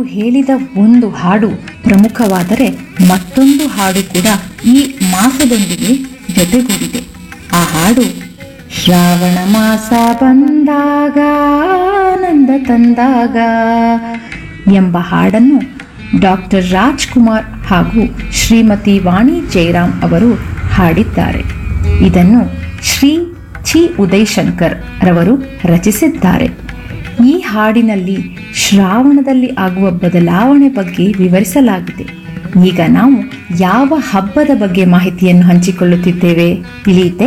ಹೇಳಿದ ಒಂದು ಹಾಡು ಪ್ರಮುಖವಾದರೆ ಮತ್ತೊಂದು ಹಾಡು ಕೂಡ ಈ ಮಾಸದೊಂದಿಗೆ ಜೊತೆಗೂಡಿದೆ ಆ ಹಾಡು ಶ್ರಾವಣ ಮಾಸ ಬಂದಾಗ ಆನಂದ ತಂದಾಗ ಎಂಬ ಹಾಡನ್ನು ಡಾಕ್ಟರ್ ರಾಜ್ಕುಮಾರ್ ಹಾಗೂ ಶ್ರೀಮತಿ ವಾಣಿ ಜಯರಾಮ್ ಅವರು ಹಾಡಿದ್ದಾರೆ ಇದನ್ನು ಶ್ರೀ ಚಿ ಉದಯಶಂಕರ್ ರವರು ರಚಿಸಿದ್ದಾರೆ ಈ ಹಾಡಿನಲ್ಲಿ ಶ್ರಾವಣದಲ್ಲಿ ಆಗುವ ಬದಲಾವಣೆ ಬಗ್ಗೆ ವಿವರಿಸಲಾಗಿದೆ ಈಗ ನಾವು ಯಾವ ಹಬ್ಬದ ಬಗ್ಗೆ ಮಾಹಿತಿಯನ್ನು ಹಂಚಿಕೊಳ್ಳುತ್ತಿದ್ದೇವೆ ತಿಳಿಯಿತೆ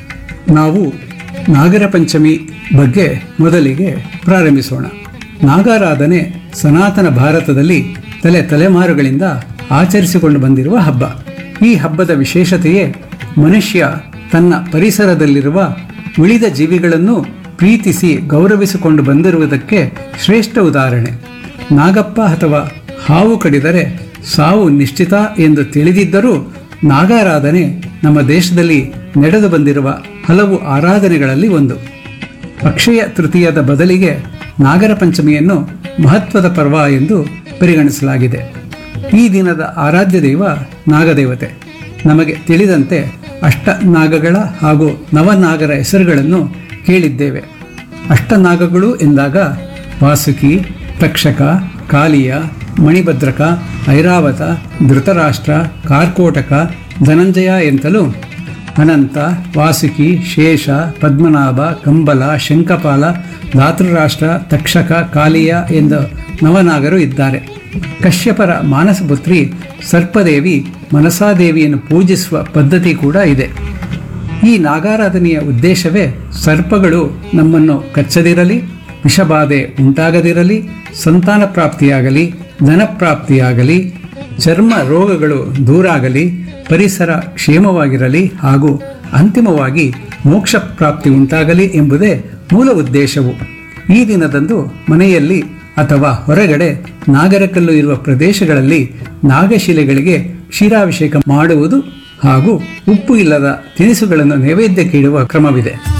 ನಾವು ನಾಗರ ಪಂಚಮಿ ಬಗ್ಗೆ ಮೊದಲಿಗೆ ಪ್ರಾರಂಭಿಸೋಣ ನಾಗಾರಾಧನೆ ಸನಾತನ ಭಾರತದಲ್ಲಿ ತಲೆ ತಲೆಮಾರುಗಳಿಂದ ಆಚರಿಸಿಕೊಂಡು ಬಂದಿರುವ ಹಬ್ಬ ಈ ಹಬ್ಬದ ವಿಶೇಷತೆಯೇ ಮನುಷ್ಯ ತನ್ನ ಪರಿಸರದಲ್ಲಿರುವ ಉಳಿದ ಜೀವಿಗಳನ್ನು ಪ್ರೀತಿಸಿ ಗೌರವಿಸಿಕೊಂಡು ಬಂದಿರುವುದಕ್ಕೆ ಶ್ರೇಷ್ಠ ಉದಾಹರಣೆ ನಾಗಪ್ಪ ಅಥವಾ ಹಾವು ಕಡಿದರೆ ಸಾವು ನಿಶ್ಚಿತ ಎಂದು ತಿಳಿದಿದ್ದರೂ ನಾಗಾರಾಧನೆ ನಮ್ಮ ದೇಶದಲ್ಲಿ ನಡೆದು ಬಂದಿರುವ ಹಲವು ಆರಾಧನೆಗಳಲ್ಲಿ ಒಂದು ಅಕ್ಷಯ ತೃತೀಯದ ಬದಲಿಗೆ ನಾಗರ ಪಂಚಮಿಯನ್ನು ಮಹತ್ವದ ಪರ್ವ ಎಂದು ಪರಿಗಣಿಸಲಾಗಿದೆ ಈ ದಿನದ ಆರಾಧ್ಯ ದೈವ ನಾಗದೇವತೆ ನಮಗೆ ತಿಳಿದಂತೆ ಅಷ್ಟನಾಗಗಳ ಹಾಗೂ ನವನಾಗರ ಹೆಸರುಗಳನ್ನು ಕೇಳಿದ್ದೇವೆ ಅಷ್ಟನಾಗಗಳು ಎಂದಾಗ ವಾಸುಕಿ ತಕ್ಷಕ ಕಾಲಿಯ ಮಣಿಭದ್ರಕ ಐರಾವತ ಧೃತರಾಷ್ಟ್ರ ಕಾರ್ಕೋಟಕ ಧನಂಜಯ ಎಂತಲೂ ಅನಂತ ವಾಸುಕಿ ಶೇಷ ಪದ್ಮನಾಭ ಕಂಬಲ ಶಂಕಪಾಲ ಧಾತೃರಾಷ್ಟ್ರ ತಕ್ಷಕ ಕಾಲಿಯ ಎಂದು ನವನಾಗರು ಇದ್ದಾರೆ ಕಶ್ಯಪರ ಮಾನಸಪುತ್ರಿ ಸರ್ಪದೇವಿ ಮನಸಾದೇವಿಯನ್ನು ಪೂಜಿಸುವ ಪದ್ಧತಿ ಕೂಡ ಇದೆ ಈ ನಾಗಾರಾಧನೆಯ ಉದ್ದೇಶವೇ ಸರ್ಪಗಳು ನಮ್ಮನ್ನು ಕಚ್ಚದಿರಲಿ ವಿಷಬಾಧೆ ಉಂಟಾಗದಿರಲಿ ಸಂತಾನ ಪ್ರಾಪ್ತಿಯಾಗಲಿ ಧನಪ್ರಾಪ್ತಿಯಾಗಲಿ ಚರ್ಮ ರೋಗಗಳು ದೂರಾಗಲಿ ಪರಿಸರ ಕ್ಷೇಮವಾಗಿರಲಿ ಹಾಗೂ ಅಂತಿಮವಾಗಿ ಮೋಕ್ಷ ಪ್ರಾಪ್ತಿ ಉಂಟಾಗಲಿ ಎಂಬುದೇ ಮೂಲ ಉದ್ದೇಶವು ಈ ದಿನದಂದು ಮನೆಯಲ್ಲಿ ಅಥವಾ ಹೊರಗಡೆ ನಾಗರಕಲ್ಲು ಇರುವ ಪ್ರದೇಶಗಳಲ್ಲಿ ನಾಗಶಿಲೆಗಳಿಗೆ ಕ್ಷೀರಾಭಿಷೇಕ ಮಾಡುವುದು ಹಾಗೂ ಉಪ್ಪು ಇಲ್ಲದ ತಿನಿಸುಗಳನ್ನು ನೈವೇದ್ಯಕ್ಕೆ ಇಡುವ ಕ್ರಮವಿದೆ